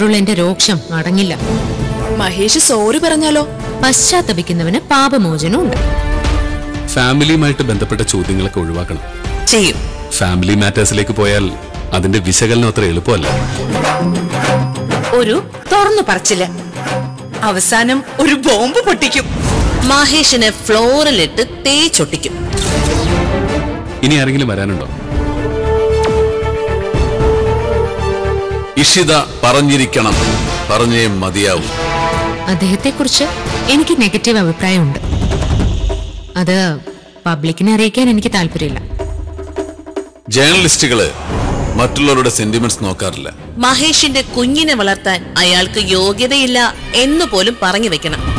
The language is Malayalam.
അവരോടുള്ള എന്റെ രോക്ഷം അടങ്ങില്ല മഹേഷ് സോറി പറഞ്ഞാലോ പശ്ചാത്തപിക്കുന്നവന് പാപമോചനം ഉണ്ട് ഫാമിലിയുമായിട്ട് ബന്ധപ്പെട്ട ചോദ്യങ്ങളൊക്കെ ഒഴിവാക്കണം ചെയ്യും ഫാമിലി മാറ്റേഴ്സിലേക്ക് പോയാൽ അതിന്റെ വിശകലനം അത്ര എളുപ്പമല്ല ഒരു തുറന്നു പറച്ചില്ല അവസാനം ഒരു ബോംബ് പൊട്ടിക്കും മഹേഷിനെ ഫ്ലോറിലിട്ട് തേച്ചൊട്ടിക്കും ഇനി ആരെങ്കിലും വരാനുണ്ടോ ഇഷിത പറഞ്ഞിരിക്കണം പറഞ്ഞേ മതിയാവും അദ്ദേഹത്തെക്കുറിച്ച് എനിക്ക് നെഗറ്റീവ് അഭിപ്രായമുണ്ട് അത് പബ്ലിക്കിനെ അറിയിക്കാൻ എനിക്ക് താല്പര്യമില്ല ജേർണലിസ്റ്റുകള് മറ്റുള്ളവരുടെ സെന്റിമെന്റ്സ് നോക്കാറില്ല മഹേഷിന്റെ കുഞ്ഞിനെ വളർത്താൻ അയാൾക്ക് യോഗ്യതയില്ല എന്ന് പോലും പറഞ്ഞു വെക്കണം